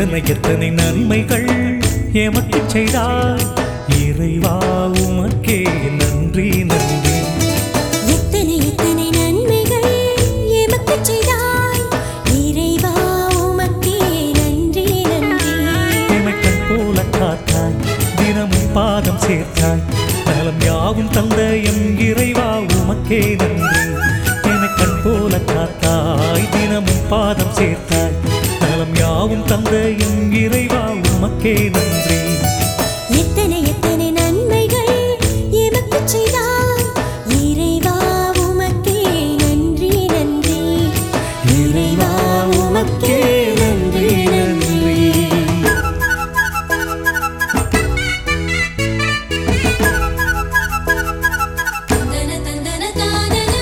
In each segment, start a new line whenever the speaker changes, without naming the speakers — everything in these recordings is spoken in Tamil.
எத்தனை எத்தனை நன்மைகள் எமக்கு செய்தாய் இறைவா உமக்கே நன்றி நன்றி
எத்தனை எத்தனை நன்மைகள் எமக்குச் செய்தாய் இறைவா உமக்கே நன்றி நன்றி
எமைக்கண் போல காத்தாய் தினமும் பாதம் சேர்த்தாய் நலம் யாவும் தந்த எம் இறைவா உமக்கே நன்றி எமைக்கண் போல காத்தாய் தினமும் பாதம் சேர்த்தாய் நலம் யாவும் தந்த எம் இறைவா உமக்கே நன்றி
எத்தனை எத்தனை நன்மைகள் எமக்குச் செய்தாய் இறைவா உமக்கே நன்றி நன்றி இறைவா உமக்கே நன்றி நன்றி தந்தன தந்தன தானனா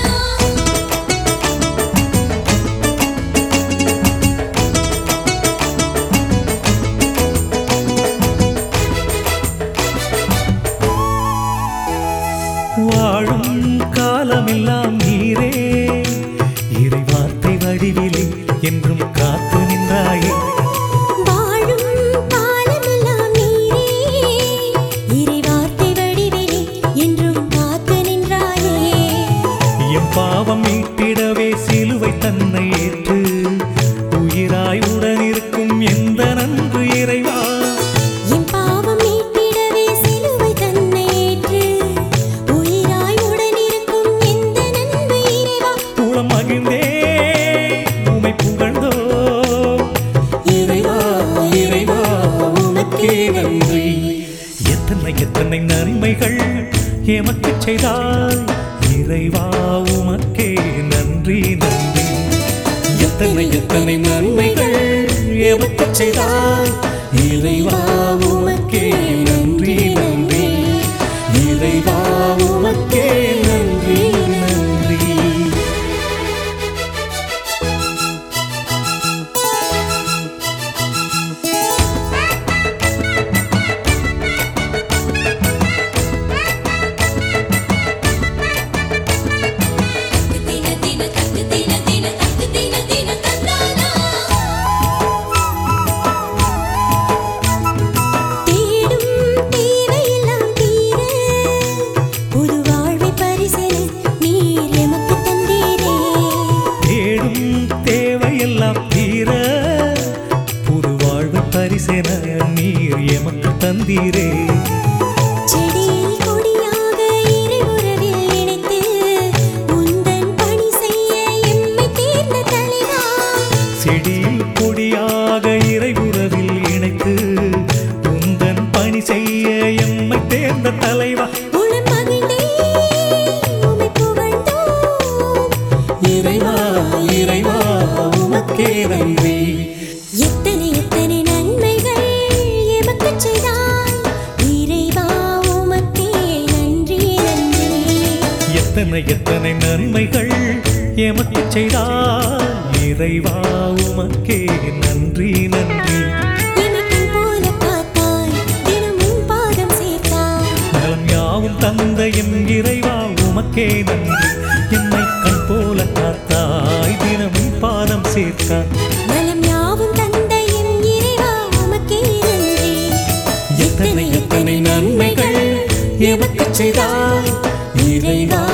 வாழும் காலமெல்லாம் நீரே இறைவார்த்தை வடிவிலே என்றும் காத்து நின்றாயே
வாழும் காலமெல்லாம் நீரே இறைவார்த்தை வடிவிலே என்றும் காத்து நின்றாயே
எம் பாவம் மீட்டிடவே சிலுவை தன்னை ஏற்று உயிராய் உடனிருக்கும் எந்த நன்று இறைவா
என் பாவம் மீட்டிடவே சிலுவை தன்னை ஏற்று உயிராய் உடனிருக்கும் எந்த நன்மை இறைவா
உளம் மகிழ்ந்தே உமை புகழ்ந்தோ இறைவா இறைவா உமக்கே நன்றி எத்தனை எத்தனை நன்மைகள் எமக்கு செய்தாய் இறைவா உமக்கே நன்றி நன்றி எத்தனை எத்தனை நன்மைகள் எமக்கு செய்தாய் இறைவா உமக்கே நன்றி நன்றி இறைவா உமக்கே நன்றி நன்றி
தின தின தக்கு தின தின தக்கு தின தின தந்தானா தேடும் தேவையெல்லாம் தீர புது வாழ்வை பரிசென நீர் எமக்கு தந்தீரே
தேடும் தேவையெல்லாம் தீர புது வாழ்வு பரிசென நீர் எமக்கு தந்தீரே
செடியில் கொடியாக இறைவுறவில் இணைத்து உந்தன் பணி செய்ய எம்மை தேர்ந்த தலைவா
செடியில் கொடியாக இறைவுறவில் இணைத்து உந்தன் பணி செய்ய எம்மை தேர்ந்த தலைவா
உளம் மகிழ்ந்தே உம்மை புகழ்ந்தோம்
இறைவா இறைவா உமக்கே நன்றி
எத்தனை எத்தனை நன்மைகள் எமக்குச் செய்தாய் இறைவா உமக்கே நன்றி நன்றி
எத்தனை எத்தனை நன்மைகள் எமக்கு செய்தாய் இறைவா உமக்கே நன்றி நன்றி
எமக்கண் போல காத்தாய் தினமும் பாதம் சேர்த்தாய்
நலம் யாவும் தந்த எம் இறைவா உமக்கே நன்றி என்னை கண் போல காத்தாய் தினமும் பாதம் சேர்த்தாய்
நலம் யாவும் தந்த எம் இறைவா உமக்கே நன்றி
எத்தனை எத்தனை நன்மைகள் எமக்கு செய்தாய் இறைவா